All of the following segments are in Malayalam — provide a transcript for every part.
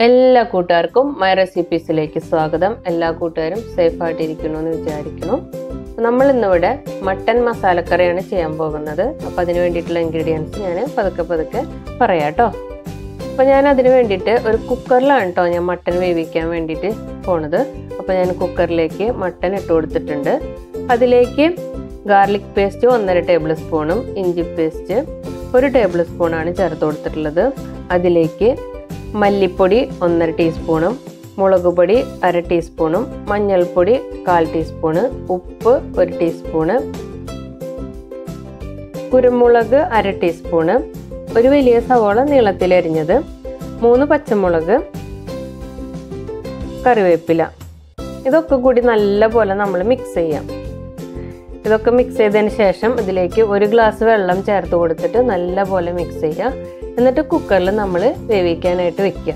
എല്ലാ കൂട്ടുകാർക്കും മൈ റെസിപ്പീസിലേക്ക് സ്വാഗതം എല്ലാ കൂട്ടുകാരും സേഫ് ആയിട്ടിരിക്കുന്നു എന്ന് വിചാരിക്കുന്നു നമ്മൾ ഇന്നിവിടെ മട്ടൻ മസാലക്കറിയാണ് ചെയ്യാൻ പോകുന്നത് അപ്പോൾ അതിന് വേണ്ടിയിട്ടുള്ള ഇൻഗ്രീഡിയൻസ് ഞാൻ പതുക്കെ പതുക്കെ പറയാം കേട്ടോ അപ്പോൾ ഞാൻ അതിന് വേണ്ടിയിട്ട് ഒരു കുക്കറിലാണ് കേട്ടോ ഞാൻ മട്ടൻ വേവിക്കാൻ വേണ്ടിയിട്ട് പോണത് അപ്പോൾ ഞാൻ കുക്കറിലേക്ക് മട്ടൻ ഇട്ട് കൊടുത്തിട്ടുണ്ട് അതിലേക്ക് ഗാർലിക് പേസ്റ്റ് ഒന്നര ടേബിൾ സ്പൂണും ഇഞ്ചി പേസ്റ്റ് ഒരു ടേബിൾ സ്പൂണാണ് ചേർത്ത് കൊടുത്തിട്ടുള്ളത് അതിലേക്ക് മല്ലിപ്പൊടി ഒന്നര ടീസ്പൂണും മുളക് പൊടി അര ടീസ്പൂണും മഞ്ഞൾപ്പൊടി കാൽ ടീസ്പൂണ് ഉപ്പ് ഒരു ടീസ്പൂണ് കുരുമുളക് അര ടീസ്പൂണ് ഒരു വലിയ സവോള നീളത്തിലരിഞ്ഞത് മൂന്ന് പച്ചമുളക് കറിവേപ്പില ഇതൊക്കെ കൂടി നല്ല പോലെ നമ്മൾ മിക്സ് ചെയ്യാം ഇതൊക്കെ മിക്സ് ചെയ്തതിന് ശേഷം ഇതിലേക്ക് ഒരു ഗ്ലാസ് വെള്ളം ചേർത്ത് കൊടുത്തിട്ട് നല്ല പോലെ മിക്സ് ചെയ്യുക എന്നിട്ട് കുക്കറിൽ നമ്മൾ വേവിക്കാനായിട്ട് വെക്കുക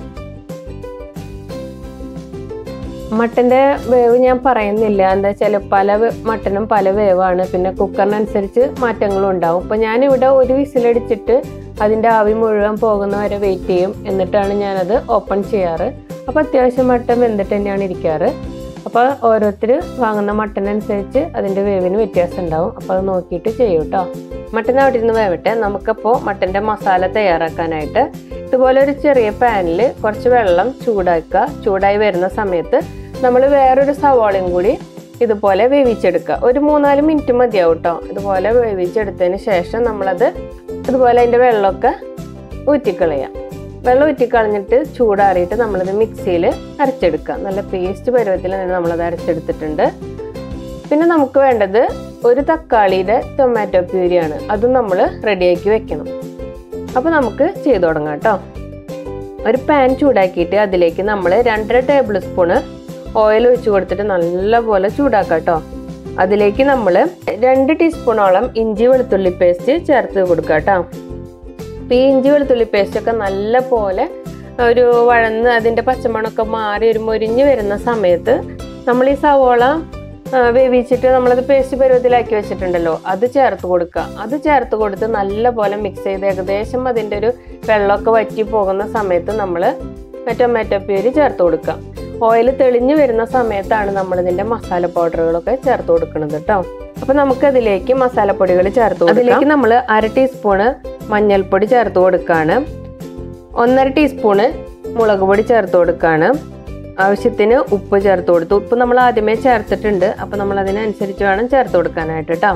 മട്ടൻ്റെ വേവ് ഞാൻ പറയുന്നില്ല എന്താ വെച്ചാൽ പല മട്ടനും പല വേവാണ് പിന്നെ കുക്കറിനനുസരിച്ച് മാറ്റങ്ങളും ഉണ്ടാവും അപ്പോൾ ഞാനിവിടെ ഒരു വിസിലടിച്ചിട്ട് അതിൻ്റെ ആവി മുഴുവൻ പോകുന്ന വരെ വെയിറ്റ് ചെയ്യും എന്നിട്ടാണ് ഞാനത് ഓപ്പൺ ചെയ്യാറ് അപ്പോൾ അത്യാവശ്യം മട്ടൻ വെന്തിട്ട് തന്നെയാണ് ഇരിക്കാറ് അപ്പോൾ ഓരോരുത്തർ വാങ്ങുന്ന മട്ടനനുസരിച്ച് അതിൻ്റെ വേവിന് വ്യത്യാസം ഉണ്ടാവും അപ്പോൾ അത് നോക്കിയിട്ട് ചെയ്യും കേട്ടോ മട്ടൻ അവിടെ ഇരുന്ന് വേവട്ടെ നമുക്കപ്പോൾ മട്ടൻ്റെ മസാല തയ്യാറാക്കാനായിട്ട് ഇതുപോലെ ഒരു ചെറിയ പാനിൽ കുറച്ച് വെള്ളം ചൂടാക്കുക ചൂടായി വരുന്ന സമയത്ത് നമ്മൾ വേറൊരു സവാളയും കൂടി ഇതുപോലെ വേവിച്ചെടുക്കുക ഒരു മൂന്നാല് മിനിറ്റ് മതിയാവും കേട്ടോ ഇതുപോലെ വേവിച്ചെടുത്തതിന് ശേഷം നമ്മളത് ഇതുപോലെ അതിൻ്റെ വെള്ളമൊക്കെ ഊറ്റിക്കളയാം വെള്ളം ഊറ്റിക്കളഞ്ഞിട്ട് ചൂടാറിയിട്ട് നമ്മളിത് മിക്സിയിൽ അരച്ചെടുക്കുക നല്ല പേസ്റ്റ് പരുവത്തിൽ തന്നെ നമ്മളത് അരച്ചെടുത്തിട്ടുണ്ട് പിന്നെ നമുക്ക് വേണ്ടത് ഒരു തക്കാളിയുടെ ടൊമാറ്റോ പ്യൂരിയാണ് അതും നമ്മൾ റെഡിയാക്കി വെക്കണം അപ്പോൾ നമുക്ക് ചെയ്തു തുടങ്ങാം കേട്ടോ ഒരു പാൻ ചൂടാക്കിയിട്ട് അതിലേക്ക് നമ്മൾ രണ്ടര ടേബിൾ സ്പൂണ് ഓയിൽ ഒഴിച്ച് കൊടുത്തിട്ട് നല്ലപോലെ ചൂടാക്കാം കേട്ടോ അതിലേക്ക് നമ്മൾ രണ്ട് ടീസ്പൂണോളം ഇഞ്ചി വെളുത്തുള്ളി പേസ്റ്റ് ചേർത്ത് കൊടുക്കുക കേട്ടോ അപ്പോൾ ഈ ഇഞ്ചി വെളുത്തുള്ളി പേസ്റ്റ് ഒക്കെ നല്ല പോലെ ഒരു വഴന്ന് അതിൻ്റെ പച്ചമണമൊക്കെ മാറി ഒരു മൊരിഞ്ഞ് വരുന്ന സമയത്ത് നമ്മൾ ഈ സവോള വേവിച്ചിട്ട് നമ്മളത് പേസ്റ്റ് പരുവത്തിലാക്കി വെച്ചിട്ടുണ്ടല്ലോ അത് ചേർത്ത് കൊടുക്കുക അത് ചേർത്ത് കൊടുത്ത് നല്ല പോലെ മിക്സ് ചെയ്ത് ഏകദേശം അതിൻ്റെ ഒരു വെള്ളമൊക്കെ വറ്റി പോകുന്ന സമയത്ത് നമ്മൾ ടൊമാറ്റോ പ്യൂരി ചേർത്ത് കൊടുക്കുക ഓയിൽ തെളിഞ്ഞു വരുന്ന സമയത്താണ് നമ്മൾ ഇതിൻ്റെ മസാല പൗഡറുകളൊക്കെ ചേർത്ത് കൊടുക്കുന്നത് കേട്ടോ അപ്പോൾ നമുക്ക് അതിലേക്ക് മസാലപ്പൊടികൾ ചേർത്ത് കൊടുക്കാം അതിലേക്ക് നമ്മൾ അര ടീസ്പൂണ് മഞ്ഞൾപ്പൊടി ചേർത്ത് കൊടുക്കുകയാണ് ഒന്നര ടീസ്പൂണ് മുളക് പൊടി ചേർത്ത് കൊടുക്കുകയാണ് ആവശ്യത്തിന് ഉപ്പ് ചേർത്ത് കൊടുത്തു ഉപ്പ് നമ്മൾ ആദ്യമേ ചേർത്തിട്ടുണ്ട് അപ്പം നമ്മൾ അതിനനുസരിച്ച് വേണം ചേർത്ത് കൊടുക്കാനായിട്ട് കേട്ടോ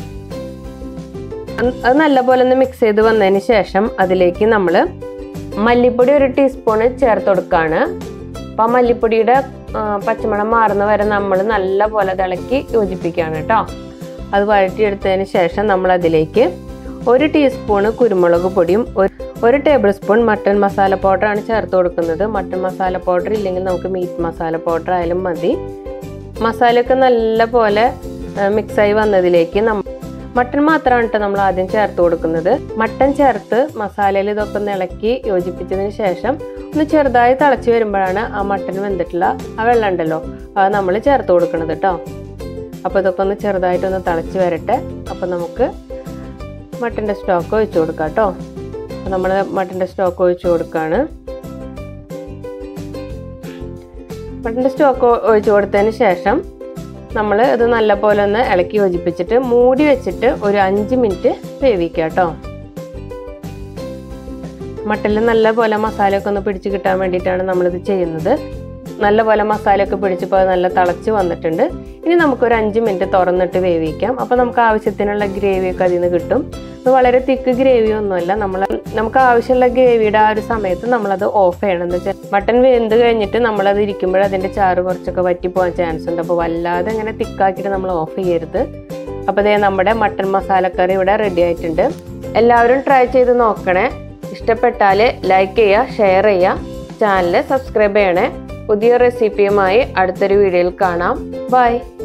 അത് നല്ലപോലെ ഒന്ന് മിക്സ് ചെയ്ത് വന്നതിന് ശേഷം അതിലേക്ക് നമ്മൾ മല്ലിപ്പൊടി ഒരു ടീസ്പൂണ് ചേർത്ത് കൊടുക്കുകയാണ് അപ്പം ആ മല്ലിപ്പൊടിയുടെ പച്ചമണം മാറുന്ന വരെ നമ്മൾ നല്ല പോലെ തിളക്കി യോജിപ്പിക്കുകയാണ് കേട്ടോ അത് വഴറ്റിയെടുത്തതിന് ശേഷം നമ്മൾ അതിലേക്ക് ഒരു ടീസ്പൂണ് കുരുമുളക് പൊടിയും ഒരു ടേബിൾ സ്പൂൺ മട്ടൺ മസാല പൗഡറാണ് ചേർത്ത് കൊടുക്കുന്നത് മട്ടൺ മസാല പൗഡർ ഇല്ലെങ്കിൽ നമുക്ക് മീറ്റ് മസാല പൗഡർ ആയാലും മതി മസാലയൊക്കെ നല്ല പോലെ മിക്സായി വന്നതിലേക്ക് നമ്മൾ മട്ടൺ മാത്രമാണ് കേട്ടോ നമ്മൾ ആദ്യം ചേർത്ത് കൊടുക്കുന്നത് മട്ടൺ ചേർത്ത് മസാലയിൽ ഇതൊക്കെ ഒന്ന് ഇളക്കി യോജിപ്പിച്ചതിന് ശേഷം ഒന്ന് ചെറുതായി തിളച്ച് വരുമ്പോഴാണ് ആ മട്ടൺ വെന്തിട്ടുള്ള ആ വെള്ളം ഉണ്ടല്ലോ അത് നമ്മൾ ചേർത്ത് കൊടുക്കുന്നത് കേട്ടോ അപ്പോൾ ഇതൊക്കെ ഒന്ന് ചെറുതായിട്ടൊന്ന് തിളച്ച് വരട്ടെ അപ്പോൾ നമുക്ക് മട്ടൻ്റെ സ്റ്റോക്ക് ഒഴിച്ചു കൊടുക്കാം കേട്ടോ അപ്പോൾ നമ്മൾ മട്ടൻ്റെ സ്റ്റോക്ക് ഒഴിച്ചു കൊടുക്കുകയാണ് മട്ടൻ്റെ സ്റ്റോക്ക് ഒഴിച്ചു കൊടുത്തതിന് ശേഷം നമ്മൾ ഇത് നല്ലപോലെ ഒന്ന് ഇളക്കി യോജിപ്പിച്ചിട്ട് മൂടി വെച്ചിട്ട് ഒരു അഞ്ച് മിനിറ്റ് വേവിക്കുക കേട്ടോ മട്ടനിൽ നല്ല പോലെ മസാലയൊക്കെ ഒന്ന് പിടിച്ച് കിട്ടാൻ വേണ്ടിയിട്ടാണ് നമ്മളിത് ചെയ്യുന്നത് നല്ല പോലെ മസാലയൊക്കെ പിടിച്ചപ്പോൾ നല്ല തിളച്ച് വന്നിട്ടുണ്ട് ഇനി നമുക്കൊരു അഞ്ച് മിനിറ്റ് തുറന്നിട്ട് വേവിക്കാം അപ്പോൾ നമുക്ക് ആവശ്യത്തിനുള്ള ഗ്രേവിയൊക്കെ അതിൽ നിന്ന് കിട്ടും ഇത് വളരെ തിക്ക് ഗ്രേവി ഒന്നുമല്ല നമ്മൾ നമുക്ക് ആവശ്യമുള്ള ഗ്രേവിയുടെ ആ ഒരു സമയത്ത് നമ്മളത് ഓഫ് ചെയ്യണം എന്ന് വെച്ചാൽ മട്ടൻ വെന്ത് കഴിഞ്ഞിട്ട് നമ്മളത് ഇരിക്കുമ്പോൾ അതിൻ്റെ ചാറ് കുറച്ചൊക്കെ വറ്റി പോകാൻ ചാൻസ് ഉണ്ട് അപ്പോൾ വല്ലാതെ അങ്ങനെ തിക്കാക്കിയിട്ട് നമ്മൾ ഓഫ് ചെയ്യരുത് അപ്പോൾ അതേ നമ്മുടെ മട്ടൻ മസാലക്കറി ഇവിടെ റെഡി ആയിട്ടുണ്ട് എല്ലാവരും ട്രൈ ചെയ്ത് നോക്കണേ ഇഷ്ടപ്പെട്ടാൽ ലൈക്ക് ചെയ്യുക ഷെയർ ചെയ്യുക ചാനൽ സബ്സ്ക്രൈബ് ചെയ്യണേ പുതിയ റെസിപ്പിയുമായി അടുത്തൊരു വീഡിയോയിൽ കാണാം ബൈ